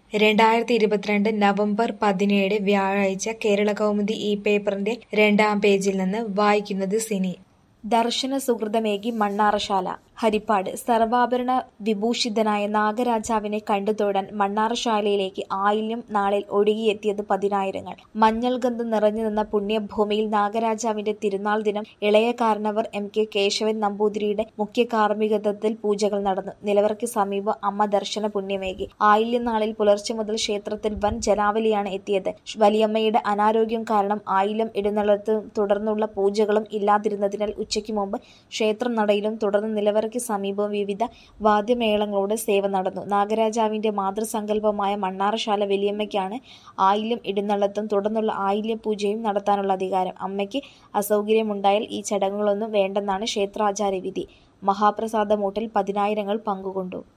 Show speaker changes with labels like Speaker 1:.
Speaker 1: രണ്ടായിരത്തി ഇരുപത്തിരണ്ട് നവംബർ പതിനേഴ് വ്യാഴാഴ്ച കേരളകൗമുദി ഈ പേപ്പറിന്റെ രണ്ടാം പേജിൽ നിന്ന് വായിക്കുന്നത് സിനി
Speaker 2: ദർശന സുഹൃതമേകി മണ്ണാറശാല ഹരിപ്പാട് സർവാഭരണ വിഭൂഷിതനായ നാഗരാജാവിനെ കണ്ടുതൊഴാൻ മണ്ണാറശാലയിലേക്ക് ആയില്യം നാളിൽ ഒഴുകിയെത്തിയത് പതിനായിരങ്ങൾ മഞ്ഞൾ ഗന്ധം നിറഞ്ഞു നിന്ന പുണ്യഭൂമിയിൽ നാഗരാജാവിന്റെ തിരുനാൾ ദിനം ഇളയ കാരണവർ എം കെ കേശവൻ നമ്പൂതിരിയുടെ മുഖ്യ കാർമ്മികത്വത്തിൽ പൂജകൾ നടന്നു നിലവറയ്ക്ക് സമീപം അമ്മ ദർശന പുണ്യമേകി ആയില്യം നാളിൽ പുലർച്ചെ മുതൽ ക്ഷേത്രത്തിൽ വൻ ജനാവലിയാണ് എത്തിയത് വലിയമ്മയുടെ അനാരോഗ്യം കാരണം ആയില്യം എഴുന്നള്ളത്തും തുടർന്നുള്ള പൂജകളും ഇല്ലാതിരുന്നതിനാൽ ഉച്ചയ്ക്ക് മുമ്പ് ക്ഷേത്രം നടയിലും തുടർന്ന് നിലവറയ്ക്ക് സമീപവും വിവിധ വാദ്യമേളങ്ങളോടെ സേവ നടന്നു നാഗരാജാവിന്റെ മാതൃസങ്കല്പമായ മണ്ണാറശാല വലിയമ്മയ്ക്കാണ് ആയില്യം എഴുന്നള്ളത്തും തുടർന്നുള്ള ആയില്യം പൂജയും നടത്താനുള്ള അധികാരം അമ്മയ്ക്ക് അസൗകര്യമുണ്ടായാൽ ഈ ചടങ്ങുകളൊന്നും വേണ്ടെന്നാണ് ക്ഷേത്രാചാരവിധി മഹാപ്രസാദമൂട്ടിൽ പതിനായിരങ്ങൾ പങ്കുകൊണ്ടു